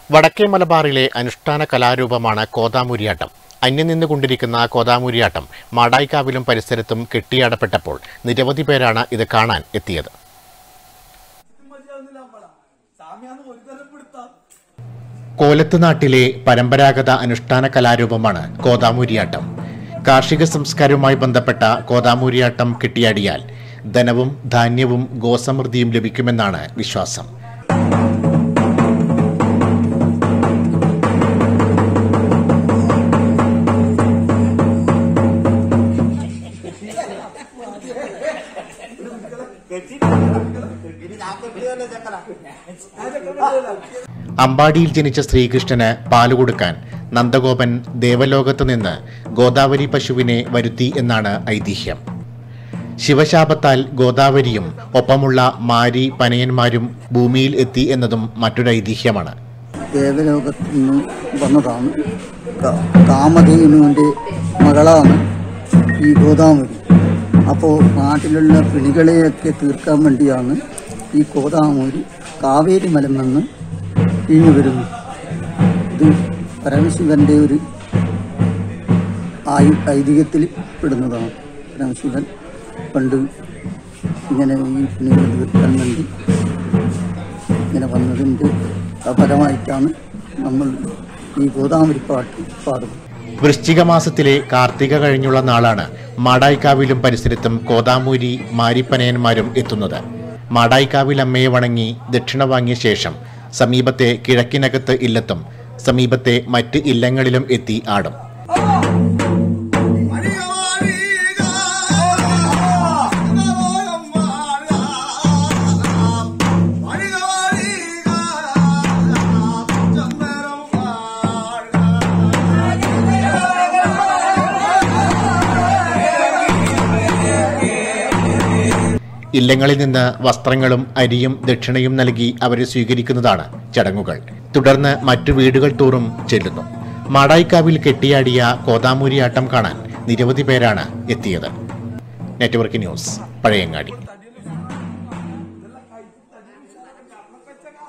വടക്കേ മലബാറിലെ അനുഷ്ഠാന കലാരൂപമാണ് കോതാമൂരിയാട്ടം അന്യം നിന്നുകൊണ്ടിരിക്കുന്ന കോതാമൂരിയാട്ടം മാടായിക്കാവിലും പരിസരത്തും കെട്ടിയാടപ്പെട്ടപ്പോൾ നിരവധി പേരാണ് ഇത് കാണാൻ എത്തിയത് കോലത്ത് നാട്ടിലെ പരമ്പരാഗത അനുഷ്ഠാന കലാരൂപമാണ് കോതാമൂരിയാട്ടം കാർഷിക സംസ്കാരവുമായി ബന്ധപ്പെട്ട കോതാമൂരിയാട്ടം കെട്ടിയാടിയാൽ ധനവും ധാന്യവും ഗോസമൃദ്ധിയും ലഭിക്കുമെന്നാണ് വിശ്വാസം അമ്പാടിയിൽ ജനിച്ച ശ്രീകൃഷ്ണന് പാല് കൊടുക്കാൻ നന്ദഗോപൻ ദേവലോകത്ത് നിന്ന് ഗോദാവരി പശുവിനെ വരുത്തി എന്നാണ് ഐതിഹ്യം ശിവശാപത്താൽ ഗോദാവരിയും ഒപ്പമുള്ള മാരി പനയന്മാരും ഭൂമിയിൽ എത്തി എന്നതും മറ്റൊരു ഐതിഹ്യമാണ് ദേവലോകത്ത് നിന്ന് വന്നതാണ് ക- കാമധേനുവിൻ്റെ മകളാണ് ഈ ഗോദാവരി അപ്പോൾ നാട്ടിലുള്ള പിണികളെയൊക്കെ തീർക്കാൻ വേണ്ടിയാണ് ഈ ഗോദാവരി കാവേരി മലം നിന്ന് വീണു വരുന്നു ഇത് പരമശിവന്റെ ഒരു ആയു ഐതിഹ്യത്തിൽ പെടുന്നതാണ് പരമശിവൻ പണ്ട് ഇങ്ങനെ ഈ പിണികൾ തീർക്കാൻ വേണ്ടി ഇങ്ങനെ വന്നതിൻ്റെ ഫലമായിട്ടാണ് നമ്മൾ ഈ ഗോദാവരി പാട്ട് പാടുന്നത് വൃശ്ചിക മാസത്തിലെ കാർത്തിക കഴിഞ്ഞുള്ള നാളാണ് മാടായിക്കാവിലും പരിസരത്തും കോതാമൂരി മാരിപ്പനയന്മാരും എത്തുന്നത് മാടായിക്കാവിൽ അമ്മയെ വണങ്ങി ദക്ഷിണ വാങ്ങിയ ശേഷം സമീപത്തെ കിഴക്കിനകത്ത് ഇല്ലത്തും സമീപത്തെ മറ്റ് ഇല്ലങ്ങളിലും എത്തി ആടും ഇല്ലങ്ങളിൽ നിന്ന് വസ്ത്രങ്ങളും അരിയും ദക്ഷിണയും നൽകി അവരെ സ്വീകരിക്കുന്നതാണ് ചടങ്ങുകൾ തുടർന്ന് മറ്റു വീടുകൾ തോറും ചെല്ലുന്നു മാടായിക്കാവിൽ കെട്ടിയാടിയ കോതാമൂരിയാട്ടം കാണാൻ നിരവധി പേരാണ് എത്തിയത് നെറ്റ്വർക്ക് ന്യൂസ് പഴയങ്ങാടി